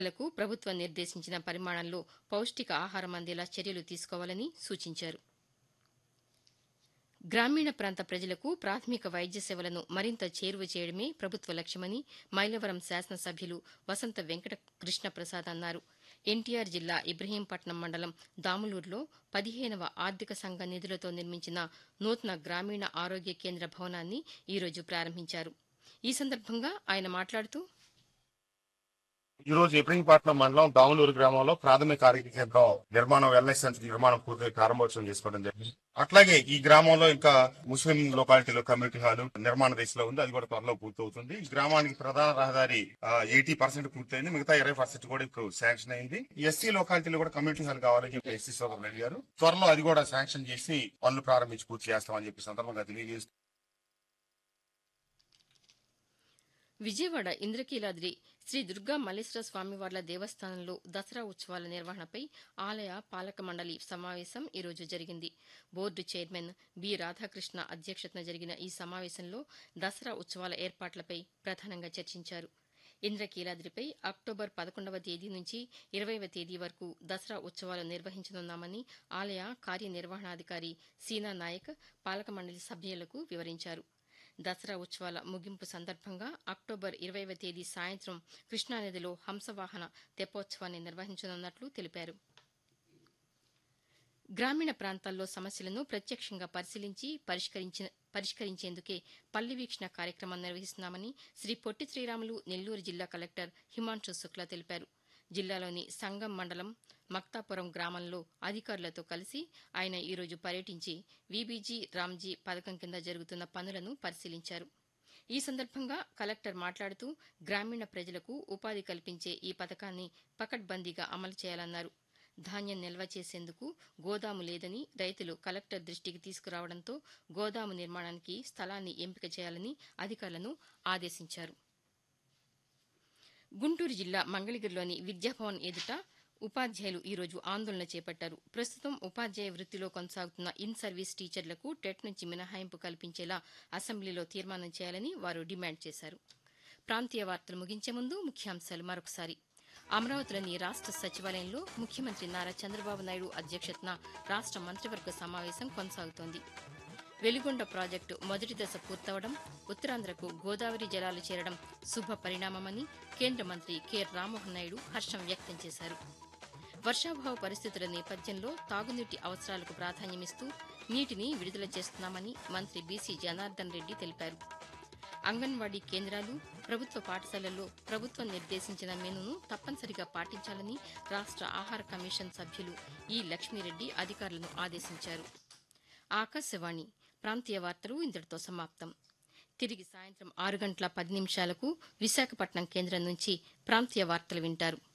లకు ప్రభుత్వం నిర్దేశించిన పరిమాణంలో పౌష్టిక ఆహారం అందేలా చర్యలు తీసుకోవాలని సూచించారు గ్రామీణ ప్రాంత ప్రజలకు ప్రాథమిక వైద్య సేవలను మరింత చేరువ చేయడమే ప్రభుత్వ లక్ష్యమని మైలవరం శాసనసభ్యులు వసంత వెంకట కృష్ణప్రసాద్ అన్నారు ఎన్టీఆర్ జిల్లా ఇబ్రహీంపట్నం మండలం దాములూరులో పదిహేనవ ఆర్థిక సంఘ నిధులతో నిర్మించిన నూతన గ్రామీణ ఆరోగ్య కేంద్ర భవనాన్ని ఈరోజు ప్రారంభించారు ఈ సందర్భంగా ఆయన మాట్లాడుతూ ఈ రోజు ఇబ్రహీంపట్నం మండలం దాములూరు గ్రామంలో ప్రాథమిక ఆరోగ్య కేంద్రం నిర్మాణం వెల్నెస్ సెంటర్ నిర్మాణం పూర్తి ప్రారంభోత్సవం చేసుకోవడం జరిగింది అట్లాగే ఈ గ్రామంలో ఇంకా ముస్లిం లొకాలిటీలో కమ్యూనిటీ హాల్ నిర్మాణ దశలో ఉంది అది కూడా త్వరలో పూర్తవుతుంది ఈ గ్రామానికి ప్రధాన రహదారి ఎయిటీ పర్సెంట్ పూర్తయింది మిగతా ఇరవై పర్సెంట్ కూడా ఇప్పుడు శాంక్షన్ అయింది ఎస్సీ లొకాలిటీలో కూడా కమ్యూనిటీ హాల్ కావాలని చెప్పి ఎస్సీ సోదరులు అడిగారు త్వరలో అది కూడా శాంక్షన్ చేసి పనులు ప్రారంభించి పూర్తి చేస్తామని చెప్పి సందర్భంగా తెలియజేస్తూ విజయవాడ ఇంద్రకీలాద్రి శ్రీ దుర్గా మల్లేశ్వర స్వామివార్ల దేవస్థానంలో దసరా ఉత్సవాల నిర్వహణపై ఆలయ పాలక మండలి సమావేశం ఈరోజు జరిగింది బోర్డు చైర్మన్ బి రాధాకృష్ణ అధ్యక్షతన జరిగిన ఈ సమావేశంలో దసరా ఉత్సవాల ఏర్పాట్లపై ప్రధానంగా చర్చించారు ఇంద్రకీలాద్రిపై అక్టోబర్ పదకొండవ తేదీ నుంచి ఇరవైవ తేదీ వరకు దసరా ఉత్సవాలు నిర్వహించనున్నామని ఆలయ కార్యనిర్వహణాధికారి సీనా నాయక్ పాలక మండలి సభ్యులకు వివరించారు దసరా ఉత్సవాల ముగింపు సందర్భంగా అక్టోబర్ ఇరవైవ తేదీ సాయంత్రం కృష్ణానదిలో హంసవాహన తెప్పోత్సవాన్ని నిర్వహించనున్నట్లు తెలిపారు గ్రామీణ ప్రాంతాల్లో సమస్యలను ప్రత్యక్షంగా పరిశీలించి పరిష్కరించిన పరిష్కరించేందుకే పల్లె వీక్షణ కార్యక్రమం నిర్వహిస్తున్నామని శ్రీ పొట్టి శ్రీరాములు నెల్లూరు జిల్లా కలెక్టర్ హిమాంశు శుక్లా తెలిపారు జిల్లాలోని సంగం మండలం మక్తాపురం గ్రామంలో అధికారులతో కలిసి ఆయన ఈరోజు పర్యటించి వీబీజీ రామ్జీ పథకం కింద జరుగుతున్న పనులను పరిశీలించారు ఈ సందర్భంగా కలెక్టర్ మాట్లాడుతూ గ్రామీణ ప్రజలకు ఉపాధి కల్పించే ఈ పథకాన్ని పకడ్బందీగా అమలు చేయాలన్నారు ధాన్యం నిల్వ చేసేందుకు గోదాము లేదని రైతులు కలెక్టర్ దృష్టికి తీసుకురావడంతో గోదాము నిర్మాణానికి స్థలాన్ని ఎంపిక చేయాలని అధికారులను ఆదేశించారు గుంటూరు జిల్లా మంగళగిరిలోని విద్యాభవన్ ఎదుట ఉపాధ్యాయులు ఈరోజు ఆందోళన చేపట్టారు ప్రస్తుతం ఉపాధ్యాయ వృత్తిలో కొనసాగుతున్న ఇన్ సర్వీస్ టీచర్లకు టెట్ నుంచి మినహాయింపు కల్పించేలా అసెంబ్లీలో తీర్మానం చేయాలని వారు డిమాండ్ చేశారు ప్రాంతీయ వార్తలు ముగించే ముందు ముఖ్యాంశాలు మరొకసారి అమరావతిలోని రాష్ట సచివాలయంలో ముఖ్యమంత్రి నారా చంద్రబాబు నాయుడు అధ్యక్షతన రాష్ట మంత్రివర్గ సమావేశం కొనసాగుతోంది వెలిగొండ ప్రాజెక్టు మొదటి దశ పూర్తవడం ఉత్తరాంధ్రకు గోదావరి జలాలు చేరడం శుభ పరిణామమని కేంద్ర మంత్రి కె రామ్మోహన్ నాయుడు హర్షం వ్యక్తం చేశారు వర్షాభావ పరిస్థితుల నేపథ్యంలో తాగునీటి అవసరాలకు ప్రాధాన్యమిస్తూ నీటిని విడుదల చేస్తున్నామని మంత్రి బీసీ జనార్దన్ రెడ్డి తెలిపారు అంగన్వాడీ కేంద్రాలు ప్రభుత్వ పాఠశాలల్లో ప్రభుత్వం నిర్దేశించిన మెనూను తప్పనిసరిగా పాటించాలని రాష్ట ఆహార కమిషన్ సభ్యులు ఈ లక్ష్మీరెడ్డి అధికారులను ఆదేశించారు ఆకాశవాణి ప్రాంతీయ వార్తలు ఇంతటితో సమాప్తం తిరిగి సాయంత్రం ఆరు గంటల పది నిమిషాలకు విశాఖపట్నం కేంద్రం నుంచి ప్రాంతీయ వార్తలు వింటారు